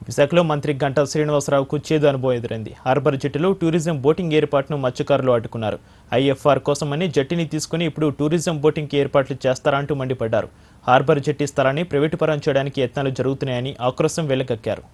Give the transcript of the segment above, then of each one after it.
విశాఖలో మంత్రి గంటా శ్రీనివాసరావుకు చేదు అనుభవం ఎదురైంది హార్బర్ జట్టులో టూరిజం బోటింగ్ ఏర్పాటును మత్స్యకారులు అడ్డుకున్నారు ఐఎఫ్ఆర్ కోసమని జట్టిని తీసుకుని ఇప్పుడు టూరిజం బోటింగ్కి ఏర్పాట్లు చేస్తారంటూ మండిపడ్డారు హార్బర్ జట్టి స్థలాన్ని ప్రైవేటు పరం చేయడానికి యత్నాలు జరుగుతున్నాయని ఆక్రోశం వెళ్లగక్కారు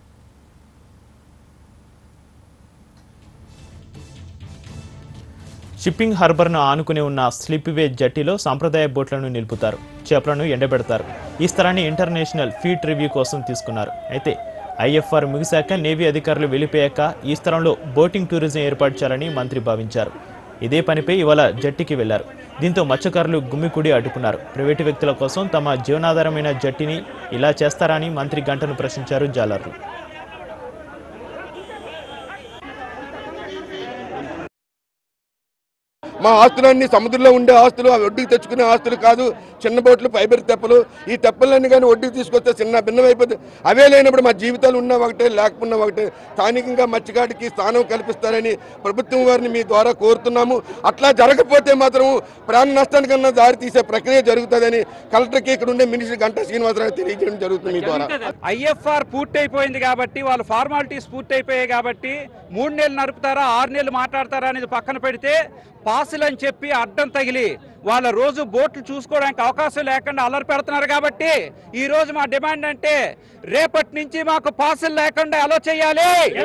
షిప్పింగ్ హార్బర్ను ఆనుకుని ఉన్న స్లిప్వే జట్టిలో సాంప్రదాయ బోట్లను నిలుపుతారు చేపలను ఎండబెడతారు ఈ స్థలాన్ని ఇంటర్నేషనల్ ఫీట్ రివ్యూ కోసం తీసుకున్నారు అయితే ఐఎఫ్ఆర్ ముగిశాక నేవీ అధికారులు వెళ్ళిపోయాక ఈ స్థలంలో బోటింగ్ టూరిజం ఏర్పాటు చేయాలని మంత్రి భావించారు ఇదే పనిపై ఇవాళ జట్టికి వెళ్లారు దీంతో మత్స్యకారులు గుమ్మికుడి అడ్డుకున్నారు ప్రైవేటు వ్యక్తుల కోసం తమ జీవనాధారమైన జట్టిని ఇలా చేస్తారా అని మంత్రి గంటను ప్రశ్నించారు జాలర్లు మా ఆస్తులన్నీ సముద్రంలో ఉండే ఆస్తులు అవి ఒడ్డుకి తెచ్చుకునే ఆస్తులు కాదు చిన్న బోట్లు ఫైబర్ తెప్పలు ఈ తెప్పలన్నీ కానీ ఒడ్డుకి తీసుకొస్తే చిన్న భిన్నమైపోతుంది అవే లేనప్పుడు మా జీవితాలు ఉన్న ఒకటే లేకపోయినా ఒకటే స్థానికంగా మత్స్యకాడికి స్థానం కల్పిస్తారని ప్రభుత్వం వారిని మీ ద్వారా కోరుతున్నాము అట్లా జరగకపోతే మాత్రం ప్రాణ నష్టానికన్నా దారి తీసే ప్రక్రియ జరుగుతుందని కలెక్టర్కి ఇక్కడ ఉండే మినిస్టర్ గంటా శ్రీనివాసరావు తెలియజేయడం జరుగుతుంది మీ ద్వారా ఐఎఫ్ఆర్ పూర్తయిపోయింది కాబట్టి వాళ్ళ ఫార్మాలిటీస్ పూర్తయిపోయాయి కాబట్టి మూడు నెలలు నడుపుతారా ఆరు నెలలు మాట్లాడతారా అనేది పక్కన పెడితే పాసులు అని చెప్పి అడ్డం తగిలి వాళ్ళ రోజు బోట్లు చూసుకోవడానికి అవకాశం లేకుండా అల్లరి పెడుతున్నారు కాబట్టి ఈ రోజు మా డిమాండ్ అంటే రేపటి నుంచి మాకు పాసులు లేకుండా అలో చేయాలి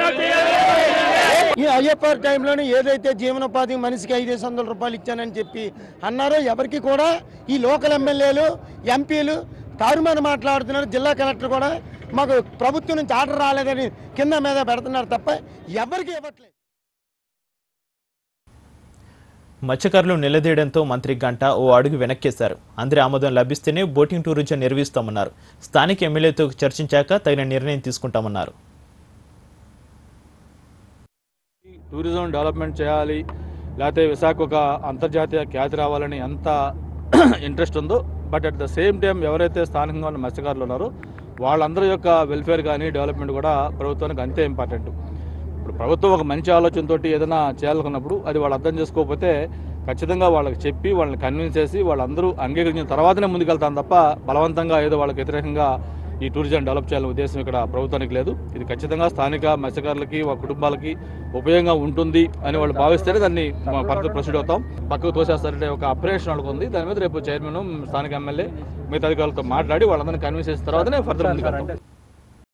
ఈ ఐఎఫ్ఆర్ టైంలోనే ఏదైతే జీవనోపాధి మనిషికి ఐదేసి వందల రూపాయలు ఇచ్చానని చెప్పి అన్నారో ఎవరికి కూడా ఈ లోకల్ ఎమ్మెల్యేలు ఎంపీలు తారుమారు మాట్లాడుతున్నారు జిల్లా కలెక్టర్ కూడా మాకు ప్రభుత్వం నుంచి ఆర్డర్ రాలేదని కింద మీద పెడుతున్నారు తప్ప ఎవరికి ఇవ్వట్లేదు మత్స్యకారులు నిలదీయడంతో మంత్రి గంట ఓ అడుగు వెనక్కేశారు అందరి ఆమోదం లభిస్తేనే బోటింగ్ టూరిజం నిర్వహిస్తామన్నారు స్థానిక ఎమ్మెల్యేతో చర్చించాక తగిన నిర్ణయం తీసుకుంటామన్నారు టూరిజం డెవలప్మెంట్ చేయాలి లేకపోతే విశాఖ ఒక అంతర్జాతీయ ఖ్యాతి రావాలని ఎంత ఇంట్రెస్ట్ ఉందో but at the same time ఎవరైతే స్థానికంగా ఉన్న మత్స్యకారులు ఉన్నారో వాళ్ళందరి యొక్క వెల్ఫేర్ కానీ డెవలప్మెంట్ కూడా ప్రభుత్వానికి అంతే ఇంపార్టెంట్ ఇప్పుడు ప్రభుత్వం ఒక మంచి ఆలోచనతోటి ఏదైనా చేయాలనుకున్నప్పుడు అది వాళ్ళు అర్థం చేసుకోకపోతే ఖచ్చితంగా వాళ్ళకి చెప్పి వాళ్ళని కన్విన్స్ చేసి వాళ్ళందరూ అంగీకరించిన తర్వాతనే ముందుకెళ్తాను తప్ప బలవంతంగా ఏదో వాళ్ళకి వ్యతిరేకంగా ఈ టూరిజం డెవలప్ చేయాలనే ఉద్దేశం ఇక్కడ ప్రభుత్వానికి లేదు ఇది ఖచ్చితంగా స్థానిక మత్స్యకారులకి వాళ్ళ కుటుంబాలకి ఉపయోగంగా ఉంటుంది అని వాళ్ళు భావిస్తేనే దాన్ని ఫర్దర్ ప్రొసీడ్ అవుతాం పక్కకు తోసేస్తారంటే ఒక అప్రేషన్ వాళ్ళకు ఉంది దాని మీద రేపు చైర్మన్ స్థానిక ఎమ్మెల్యే మిగతా అధికారులతో మాట్లాడి వాళ్ళందరినీ కన్విన్స్ చేసిన తర్వాతనే ఫర్దర్ ముందుకు వెళ్తాం